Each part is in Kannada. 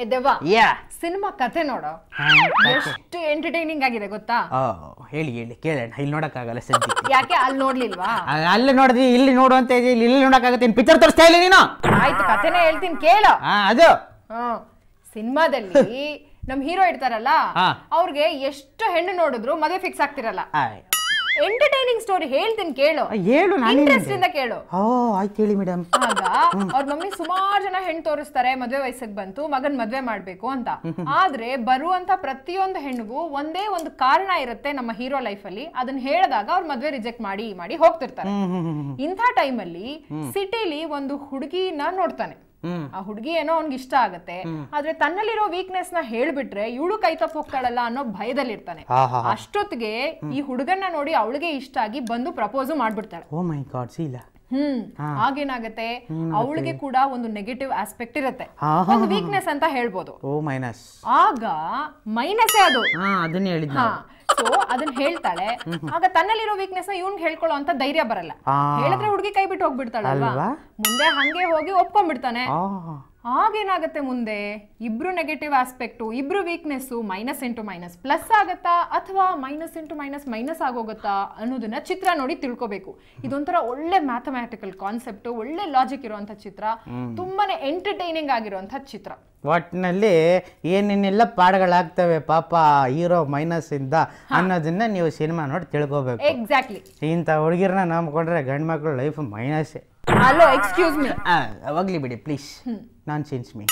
ದೆವ್ವ ಯಾ ಸಿನಿಮಾ ಕಥೆ ನೋಡು ಎಷ್ಟು ಎಂಟರ್ಟೈನಿಂಗ್ ಆಗಿದೆ ಗೊತ್ತಾ ಓ ಹೇಳಿ ಹೇಳಿ ಕೇಳೋಣ ಇಲ್ಲಿ ನೋಡಕ್ಕಾಗಲ್ಲ ಸದ್ಯಕ್ಕೆ ಯಾಕೆ ಅಲ್ಲಿ ನೋಡ್ಲಿಲ್ವಾ ಆ, ಅಲ್ಲಿ ನೋಡಿದ್ವಿ ಇಲ್ಲಿ ನೋಡು ಅಂತ ಇದೆ ಇಲ್ಲಿ ಇಲ್ಲಿ ನೋಡಕ್ಕಾಗತ್ತೆ ಪಿಕ್ಚರ್ ತೋರಿಸ್ತಾ ಇಲ್ಲ ನೀನು ಆಯ್ತು ಕಥೆನೇ ಹೇಳ್ತೀನಿ ಕೇಳು ಹಾ ಅದು ಹ್ಮ್ ಸಿನಿಮಾದಲ್ಲಿ ನಮ್ ಹೀರೋ ಇರ್ತಾರಲ್ಲ ಹಾ. ಅವ್ರಿಗೆ ಎಷ್ಟು ಹೆಣ್ಣು ನೋಡಿದ್ರು ಮದುವೆ ಫಿಕ್ಸ್ ಆಗ್ತಿರಲ್ಲ ಆಯ್. ಎಂಟರ್ಟೈನಿಂಗ್ ಸ್ಟೋರಿ ಹೇಳ್ತೀನಿ ಕೇಳು ಆ, ಹೇಳು ನಾನು ಇಂಟ್ರೆಸ್ಟ್ ಇಂದ ಕೇಳು ಓ ಆಯ್ತು ಹೇಳಿ ಮೇಡಮ್ ಆಗ ಅವ್ರ ಮಮ್ಮಿ ಸುಮಾರು ಜನ ಹೆಣ್ಣು ತೋರಿಸ್ತಾರೆ ಮದ್ವೆ ವಯಸ್ಸಿಗೆ ಬಂತು ಮಗನ್ ಮದ್ವೆ ಮಾಡ್ಬೇಕು ಅಂತ ಆದ್ರೆ ಬರುವಂತ ಪ್ರತಿಯೊಂದು ಹೆಣ್ಣಿಗೂ ಒಂದೇ ಒಂದು ಕಾರಣ ಇರುತ್ತೆ ನಮ್ಮ ಹೀರೋ ಲೈಫ್ ಅಲ್ಲಿ ಅದನ್ನ ಹೇಳಿದಾಗ ಅವ್ರ ಮದ್ವೆ ರಿಜೆಕ್ಟ್ ಮಾಡಿ ಮಾಡಿ ಹೋಗ್ತಿರ್ತಾರೆ ಇಂಥ ಟೈಮಲ್ಲಿ ಸಿಟಿಲಿ ಒಂದು ಹುಡುಗಿನ ನೋಡ್ತಾನೆ ಹ್ಮ್. ಆ ಹುಡುಗಿ ಏನೋ ಅವ್ನಿಗೆ ಇಷ್ಟ ಆಗತ್ತೆ ಆದ್ರೆ ತನ್ನಲ್ಲಿರೋ ವೀಕ್ನೆಸ್ ನ ಹೇಳ್ಬಿಟ್ರೆ ಇವಳು ಕೈ ತಪ್ಪ ಹೋಗ್ತಾಳಲ್ಲ ಅನ್ನೋ ಭಯದಲ್ಲಿರ್ತಾನೆ ಹಾ ಹಾ ಅಷ್ಟೊತ್ತಿಗೆ ಈ ಹುಡುಗನ್ನ ನೋಡಿ ಅವಳಿಗೆ ಇಷ್ಟ ಆಗಿ ಬಂದು ಪ್ರಪೋಸ್ ಮಾಡ್ಬಿಡ್ತಾಳೆ ಓ ಮೈ ಗಾಡ್ ಸೀಲ ಹ್ಮ್ ಆಗೇನಾಗತ್ತೆ ಅವಳಿಗೆ ಕೂಡ ಒಂದು ನೆಗೆಟಿವ್ ಆಸ್ಪೆಕ್ಟ್ ಇರುತ್ತೆ ಹಾ, ಒಂದು ವೀಕ್ನೆಸ್ ಅಂತ ಹೇಳ್ಬೋದು ಓ ಮೈನಸ್ ಆಗ ಮೈನಸೇ ಅದು ಹಾ ಅದನ್ನೇ ಹೇಳಿದ್ ಹಾ ಸೊ ಅದನ್ನ ಹೇಳ್ತಾಳೆ ಆಗ ತನ್ನಲ್ಲಿರೋ ವೀಕ್ನೆಸ್ ನ ಇವ್ನ್ ಹೇಳ್ಕೊಳ್ಳೋ ಅಂತ ಧೈರ್ಯ ಬರಲ್ಲ ಆ. ಹೇಳಿದ್ರೆ ಹುಡುಗಿ ಕೈ ಬಿಟ್ಟು ಹೋಗ್ಬಿಡ್ತಾಳಲ್ವಾ ಅಲ್ವಾ? ಮುಂದೆ ಹಂಗೆ ಹೋಗಿ ಒಪ್ಕೊಂಡ್ಬಿಡ್ತಾನೆ ಆ ಆಗೇನಾಗತ್ತೆ ಮುಂದೆ ಇಬ್ರು ನೆಗೆಟಿವ್ ಆಸ್ಪೆಕ್ಟು ಇಬ್ರು weakness minus into minus plus ಆಗತ್ತಾ ಅಥವಾ ಮೈನಸ್ ಇಂಟು ಮೈನಸ್ ಮೈನಸ್ ಆಗೋಗುತ್ತಾ ಅನ್ನೋದನ್ನ ಚಿತ್ರ ನೋಡಿ ತಿಳ್ಕೊಬೇಕು ಇದೊಂಥರ ಒಳ್ಳೆ ಮ್ಯಾಥಮ್ಯಾಟಿಕಲ್ ಕಾನ್ಸೆಪ್ಟ್ ಒಳ್ಳೆ ಲಾಜಿಕ್ ಇರುವಂತ ಚಿತ್ರ ತುಂಬಾನೇ ಎಂಟರ್ಟೈನಿಂಗ್ ಆಗಿರುವಂತ ಚಿತ್ರ ಒಟ್ಟಿನಲ್ಲಿ ಏನೇನೆಲ್ಲ ಪಾಠಗಳಾಗ್ತವೆ ಪಾಪ ಹೀರೋ ಮೈನಸ್ ಇಂದ ಅನ್ನೋದನ್ನ ನೀವು ಸಿನಿಮಾ ನೋಡಿ ತಿಳ್ಕೊಬೇಕು ಎಕ್ಸಾಕ್ಟ್ಲಿ ಇಂಥ ಹುಡುಗಿರನ್ನ ನಂಬ್ಕೊಂಡ್ರೆ ಗಂಡು ಮಕ್ಳು ಲೈಫ್ ಮೈನಸ್ಸೇ ಹಲೋ ಎಕ್ಸ್ಕ್ಯೂಸ್ ಮೀ ಹೋಗ್ಲಿ ಬಿಡಿ ಪ್ಲೀಸ್ ನಾನ್ ಚೇಂಜ್ ಮೀ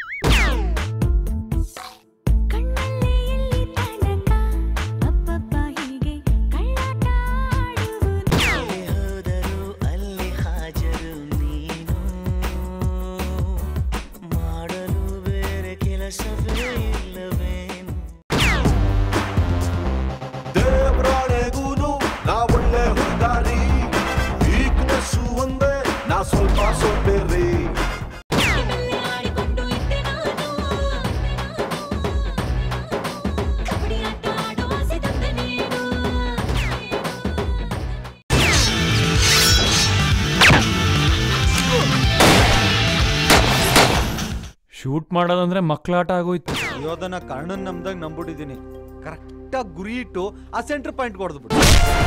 ಕಣ್ಣಲ್ಲಿ ಇಲ್ಲಿ ತನಕ ಅಪ್ಪಪ್ಪ ಹೀಗೆ ಕಳ್ಳಾಟ ಆಡುವುದು ಹೋದರೂ ಅಲ್ಲಿ ಹಾಜರು ನೀನು ಮಾಡಲು ಬೇರೆ ಕೆಲಸವೇ ಇಲ್ಲವೇನು ದೇವರಾಣೆಗೂನು ನಾ ಒಳ್ಳೆ ಹುಡುಗಾರಿ ವೀಕ್ನೆಸ್ಸು ಒಂದೇ ನಾ ಸ್ವಲ್ಪ ಸೋಪೇರಿ ಬೆಲ್ಲೆ ಆಡಿಕೊಂಡು ಇದ್ದೆ ನಾನು ಕಬಡ್ಡಿ ಆಟ ಆಡೋ ಆಸೆ ತಂದೆ ನೀನು ಶೂಟ್ ಮಾಡೋದಂದ್ರೆ ಮಕ್ಕಳಾಟ ಆಗೋಯ್ತು ಯೋಧನ ಕರ್ಣನ್ ನಮ್ದಾಗ ನಂಬಿಟ್ಟಿದ್ದೀನಿ ಕರೆಕ್ಟಾಗಿ ಗುರಿ ಇಟ್ಟು ಆ ಸೆಂಟರ್ ಪಾಯಿಂಟ್ ಹೊಡೆದ್ಬಿಟ್ಟು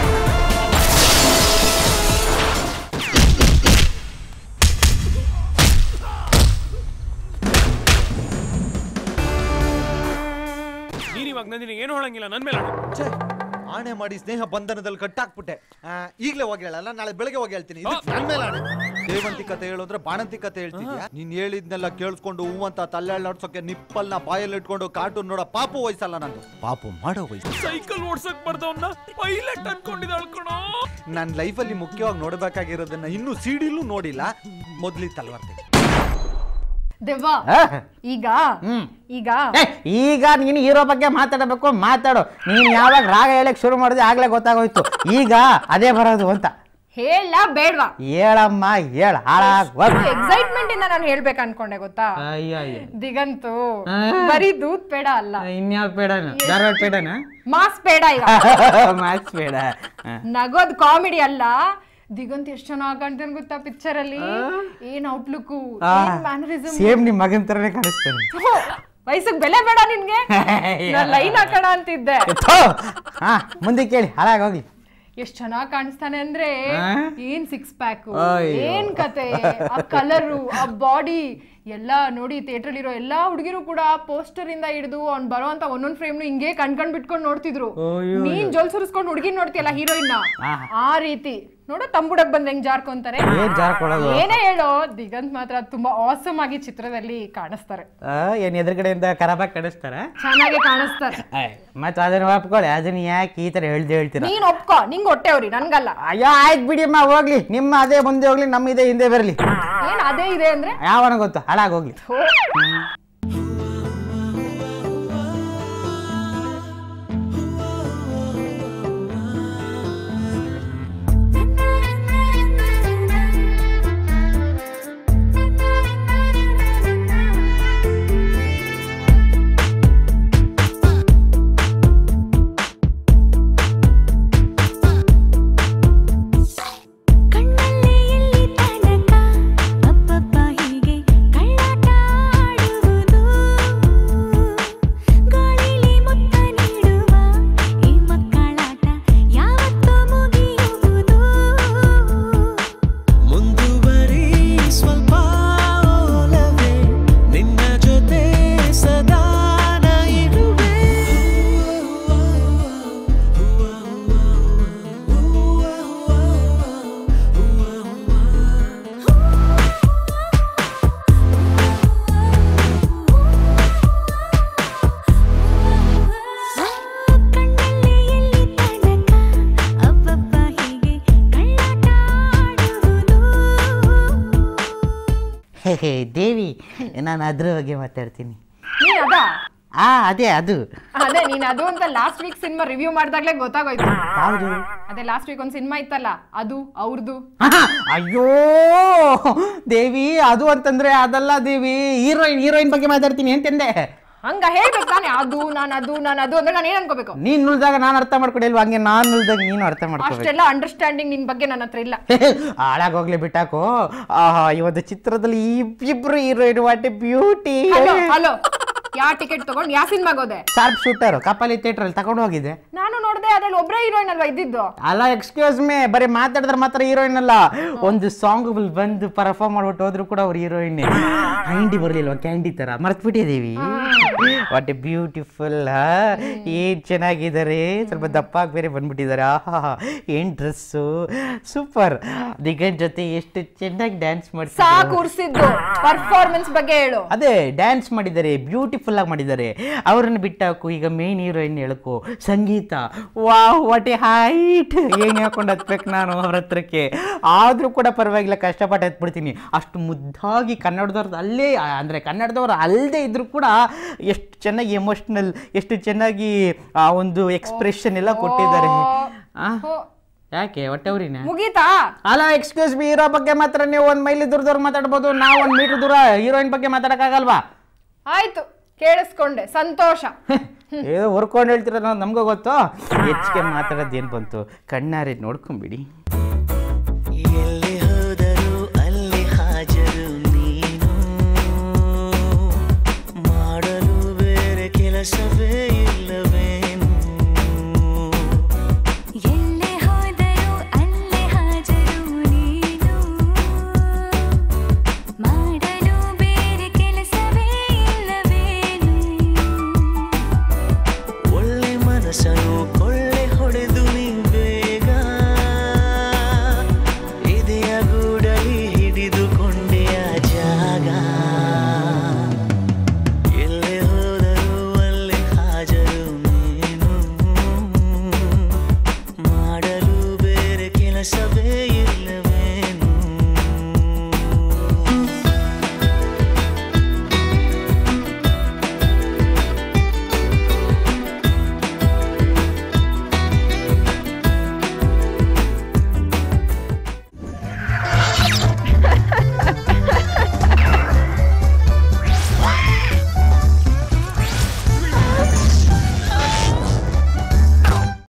ನೀನ್ ಇವಾಗ ನಂದಿನಿ ಏನು ಹೇಳಂಗಿಲ್ಲ ನನ್ ಮೇಲೆ ಆಡು. ಛೇ ಆಣೆ ಮಾಡಿ ಸ್ನೇಹ ಬಂಧನದಲ್ಲಿ ಕಟ್ಟಾಕ್ಬಿಟ್ಟೆ ಆ, ಈಗ್ಲೇ ಹೋಗಿ ಹೇಳಲ್ಲ ನಾಳೆ ಬೆಳಗ್ಗೆ ಹೋಗಿ ಹೇಳ್ತೀನಿ ಇದು ನನ್ ಮೇಲೆ ಆಣೆ ದೇವಂತಿ ಕತೆ ಹೇಳೋದ್ರೆ ಬಾಣಂತಿ ಕತೆ ಹೇಳ್ತಿದ್ಯಾ ನೀನ್ ಹೇಳಿದ್ನೆಲ್ಲ ಕೇಳಿಸ್ಕೊಂಡು ಹೂ ಅಂತ ತಲ್ಲಾಡ್ಸೋಕೆ ನಿಪ್ಪಲ್ನ ಬಾಯಲ್ಲಿ ಇಟ್ಕೊಂಡು ಕಾರ್ಟೂನ್ ನೋಡೋ ಪಾಪು ವಯಸ್ಸಲ್ಲ ನಂದು ಪಾಪು ಮಾಡೋ ವಯಸ್ಸು ಸೈಕಲ್ ಓಡ್ಸಕ್ ಬರ್ದವನ್ನ ಪೈಲಟ್ ಅನ್ಕೊಂಡಿದ್ದಾಳ್ ಕಣೋ ನನ್ನ ಲೈಫಲ್ಲಿ ಮುಖ್ಯವಾಗಿ ನೋಡಬೇಕಾಗಿರೋದನ್ನ ಇನ್ನೂ ಸಿಡಿಲೂ ನೋಡಿಲ್ಲ ಮೊದ್ಲಿ ತಲ್ವಾರ್ತೆ ದೆವ್ವ ಈಗ ಈಗ ಏ, ಈಗ ನೀನು ಹೀರೋ ಬಗ್ಗೆ ಮಾತಾಡಬೇಕು ಮಾತಾಡು ನೀನು ಯಾವಾಗ ರಾಗ ಹೇಳಕ್ ಶುರು ಮಾಡಿದೆ ಆಗ್ಲೇ ಗೊತ್ತಾಗೋಯ್ತು ಈಗ ಅದೇ ಬರೋದು ಅಂತ ಹೇಳ ಬೇಡ್ವಾ ಹೇಳಮ್ಮ ಹೇಳ ಹಾಳಾಗ್ ಹೋಗ್. ಎಕ್ಸೈಟ್ಮೆಂಟ್ ಇಂದ ನಾನು ಹೇಳ್ಬೇಕು ಅನ್ಕೊಂಡೆ ಗೊತ್ತಾ ಅಯ್ಯೋ ಅಯ್ಯೋ ದಿಗಂತು ಆ. ಬರೀ ದೂತ್ ಪೇಡ ಅಲ್ಲ ಇನ್ಯಾವ ಪೇಡನ ಧಾರವಾಡ ಪೇಡನ ಮಾಸ್ ಪೇಡ ಈಗ ಮ್ಯಾಚ್ ಪೇಡ ಹ. ನಗೋದ್ ಕಾಮಿಡಿ ಅಲ್ಲ ದಿಗಂತ್ ಎಷ್ಟ್ ಚೆನ್ನಾಗ್ ಕಾಣ್ತಾನೆ ಗೊತ್ತಾ ಪಿಕ್ಚರ್ ಅಲ್ಲಿ ಏನ್ ಔಟ್ಲುಕ್ ಆ, ಏನ್ ಮ್ಯಾನರಿಸಮ್ ಸೇಮ್ ನಿಮ್ ಮಗನ್ ತರನೇ ಕಾಣಿಸ್ತಾನೆ ವಯಸ್ಸಿಗೆ ಬೆಲೆ ಬೇಡ ನಿನ್ಗೆ ನಾನ್ ಲೈನ್ ಹಾಕೋಣ ಅಂತಿದ್ದೆ ಥು. ಹಾ ಮುಂದೆ ಕೇಳಿ ಹಾಳಾಗೋಗಿ ಎಷ್ಟ್ ಚೆನ್ನಾಗ್ ಕಾಣಿಸ್ತಾನೆ ಅಂದ್ರೆ ಆ? ಏನ್ ಸಿಕ್ಸ್ ಪ್ಯಾಕ್ ಅಯ್ಯೋ. ಏನ್ ಕತೆ ಆ ಕಲರು ಆ ಬಾಡಿ ಎಲ್ಲ ನೋಡಿ ಥಿಯೇಟರ್ ಇರೋ ಎಲ್ಲಾ ಹುಡುಗಿರು ಕೂಡ ಪೋಸ್ಟರ್ ಇಂದ ಹಿಡಿದು ಅವ್ನ್ ಬರೋ ಅಂತ ಒಂದೊಂದ್ ಫ್ರೇಮ್ ಹಿಂಗೆ ಕಣ್ಕಂಡ್ ಬಿಟ್ಕೊಂಡ್ ನೋಡ್ತಿದ್ರು ಅಯ್ಯೋ. ನೀನ್ ಜೊಲ್ ಸುರಿಸ್ಕೊಂಡ್ ಹುಡುಗಿನ್ ನೋಡ್ತಿಯಲ್ಲ ಹೀರೋಯಿನ್ ಆಹಾ. ಆ ರೀತಿ ನೋಡು ತಂಬುಡಕ್ ಬಂದ್ ಹೆಂಗ್ ಜಾರ್ಕೊಂತಾರೆ ಏನ್ ಜಾರ್ಕೊಳ್ಳೋದು? ಏನೇ ಹೇಳೋ ದಿಗಂತ್ ಮಾತ್ರ ತುಂಬಾ ಆಸಮ್ ಆಗಿ ಚಿತ್ರದಲ್ಲಿ ಕಾಣಿಸ್ತಾರೆ ಆ, ಏನ್ ಎದುರುಗಡೆಯಿಂದ ಖರಾಬಾಗಿ ಕಾಣಿಸ್ತಾರ ಚೆನ್ನಾಗಿ ಕಾಣಿಸ್ತಾರೆ ಮತ್ತೆ ಅದನ್ನ ಒಪ್ಕೊಳ್ಳಿ ಅದನ್ನ ಯಾಕೆ ಈ ತರ ಹೇಳ್ದೆ ಹೇಳ್ತೀರ ನೀನ್ ಒಪ್ಕೋ ನಿಂಗ್ ಹೊಟ್ಟೆ ಅವ್ರಿ ನನ್ಗಲ್ಲ ಅಯ್ಯೋ ಆಯ್ತು ಬಿಡಿಯಮ್ಮ ಹೋಗ್ಲಿ ನಿಮ್ಮ ಅದೇ ಮುಂದೆ ಹೋಗ್ಲಿ ನಮ್ಮ ಇದೆ ಹಿಂದೆ ಬರಲಿ ಏನ್ ಅದೇ ಇದೆ ಅಂದ್ರೆ ಯಾವನ ಗೊತ್ತು ಹಾಳಾಗೋಗ್ಲಿ ಥೋ. ಕಣ್ಣಲ್ಲಿ ಇಲ್ಲಿ ತನಕ ಅಪ್ಪಪ್ಪ ಹೀಗೆ ಕಳ್ಳಾಟ ಆಡುವುದು ದೇವಿ ನಾನು ಅದ್ರ ಬಗ್ಗೆ ಮಾತಾಡ್ತೀನಿ ನೀನ್ ಅದ ಆ ಅದೇ ಅದು ಅದೇ ನೀನ್ ಅದು ಅಂತ ಲಾಸ್ಟ್ ವೀಕ್ ಸಿನಿಮಾ ರಿವ್ಯೂ ಮಾಡಿದಾಗ್ಲೇ ಗೊತ್ತಾಗೋಯ್ತು ಯಾವುದು ಅದೇ ಲಾಸ್ಟ್ ವೀಕ್ ಒಂದ್ ಸಿನಿಮಾ ಇತ್ತಲ್ಲ ಅದು ಅವ್ರದ್ದು ಆಹಾ, ಅಯ್ಯೋ ದೇವಿ ಅದು ಅಂತಂದ್ರೆ ಅದಲ್ಲ ದೇವಿ ಹೀರೋಯಿನ್ ಹೀರೋಯಿನ್ ಬಗ್ಗೆ ಮಾತಾಡ್ತೀನಿ ಅಂತಂದೆ ಹಂಗ ಹೇಳ್ಬೇಕು ತಾನೆ ಅದು ನಾನು ಅದು ನಾನು ಅದು ಅಂದ್ರೆ ನಾನು ಏನ್ ಅನ್ಕೋಬೇಕು ನೀನ್ ನುಳ್ದಾಗ ನಾನು ಅರ್ಥ ಮಾಡ್ಕೊಡಿಲ್ವಾ ಹಂಗೆ ನಾನು ನುಳ್ದಾಗ ನೀನು ಅರ್ಥ ಮಾಡ್ಕೋಬೇಕು ಅಷ್ಟೆಲ್ಲ ಅಂಡರ್ಸ್ಟ್ಯಾಂಡಿಂಗ್ ನಿನ್ ಬಗ್ಗೆ ನನ್ನ ಹತ್ರ ಇಲ್ಲ ಹಾಳಾಗೋಗ್ಲಿ ಬಿಟ್ಟಾಕು ಆಹಾ ಈ ಒಂದು ಚಿತ್ರದಲ್ಲಿ ಇಬ್ಬಿಬ್ರು heroine what beauty hello hello ಯಾ ಟಿಕೆಟ್ ತಗೊಂಡ್ ಯಾ ಸಿನಿಮಾಗ ಹೋದೆ ಶಾರ್ಪ್ ಶೂಟರ್ ಕಪಾಲಿ ಥಿಯೇಟರ್ ಅಲ್ಲಿ ತಗೊಂಡು ಹೋಗಿದ್ದೆ ನಾನು ನೋಡ್ದೆ ಅದ್ರಲ್ಲಿ ಒಬ್ರೇ ಹೀರೋಯಿನ್ ಅಲ್ವಾ ಇದ್ದಿದ್ದು ಅಲ್ಲ ಎಕ್ಸ್ಕ್ಯೂಸ್ ಮೇ ಬರೀ ಮಾತಾಡಿದ್ರೆ ಮಾತ್ರ ಹೀರೋಯಿನ್ ಅಲ್ಲ ಒಂದು ಸಾಂಗ್ ಬಂದು ಪರ್ಫಾರ್ಮ್ ಮಾಡ್ಬಿಟ್ಟು ಹೋದ್ರು ಕೂಡ ಅವ್ರು ಹೀರೋಯಿನ್ ಹೈಂಡಿ ಬರ್ಲಿಲ್ವಾ ಕ್ಯಾಂಡಿ ತರ ಮರ್ತ್ಬಿಟ್ಟಿದೀವಿ ವಾಟ್ ಎ ಬ್ಯೂಟಿಫುಲ್ ಏನ್ ಚೆನ್ನಾಗಿದ್ದಾರೆ ಸ್ವಲ್ಪ ದಪ್ಪಾಗಿ ಬೇರೆ ಬಂದ್ಬಿಟ್ಟಿದ್ದಾರೆ ಆಹಾ ಏನ್ ಡ್ರೆಸ್ಸು ಸೂಪರ್ ದಿಗಂತ್ ಜೊತೆ ಎಷ್ಟು ಚೆನ್ನಾಗಿ ಡ್ಯಾನ್ಸ್ ಸಾಕು ಮಾಡ್ತಾರೆ ಉರ್ಸಿದ್ದು ಪರ್ಫಾರ್ಮೆನ್ಸ್ ಬಗ್ಗೆ ಹೇಳು ಅದೇ ಡ್ಯಾನ್ಸ್ ಮಾಡಿದ್ದಾರೆ ಬ್ಯೂಟಿಫುಲ್ ಆಗಿ ಮಾಡಿದ್ದಾರೆ ಅವ್ರನ್ನ ಬಿಟ್ಟಾಕು ಈಗ ಮೇನ್ ಹೀರೋಯಿನ್ ಹೇಳ್ಕೊ Sangeetha wow what a height ಏನು ಹಾಕೊಂಡು ಹತ್ಬೇಕು ನಾನು ಅವ್ರ ಹತ್ರಕ್ಕೆ ಆದರೂ ಕೂಡ ಪರವಾಗಿಲ್ಲ ಕಷ್ಟಪಟ್ಟು ಹತ್ಬಿಡ್ತೀನಿ ಅಷ್ಟು ಮುದ್ದಾಗಿ ಕನ್ನಡದವ್ರದ್ದು ಅಲ್ಲೇ ಅಂದರೆ ಕನ್ನಡದವ್ರು ಅಲ್ಲದೆ ಇದ್ರೂ ಕೂಡ ಎಷ್ಟು ಚೆನ್ನಾಗಿ ಎಮೋಷ್ನಲ್ ಎಷ್ಟು ಚೆನ್ನಾಗಿ ಆ ಒಂದು ಎಕ್ಸ್ಪ್ರೆಷನ್ ಎಲ್ಲ ಕೊಟ್ಟಿದ್ದಾರೆ ಆ? ಹೋ, ಯಾಕೆ ಹೊಟ್ಟೆವ್ರಿನ ಮುಗೀತಾ ಅಲ್ಲ ಎಕ್ಸ್ಕ್ಯೂಸ್ ಬಿ ಹೀರೋ ಬಗ್ಗೆ ಮಾತ್ರ ನೀವು ಒಂದು ಮೈಲಿ ದೂರದವ್ರು ಮಾತಾಡ್ಬೋದು ನಾವು ಒಂದು ಮೀಟರ್ ದೂರ ಹೀರೋಯಿನ್ ಬಗ್ಗೆ ಮಾತಾಡೋಕ್ಕಾಗಲ್ವಾ ಆಯ್ತು ಕೇಳಿಸ್ಕೊಂಡೆ ಸಂತೋಷ ಏನೋ ಹೊರ್ಕೊಂಡು ಹೇಳ್ತೀರ ನಮ್ಗೂ ಗೊತ್ತು ಹೆಚ್ಚಿಗೆ ಮಾತಾಡೋದು ಏನು ಬಂತು ಕಣ್ಣಾರೆ ನೋಡ್ಕೊಂಬಿಡಿ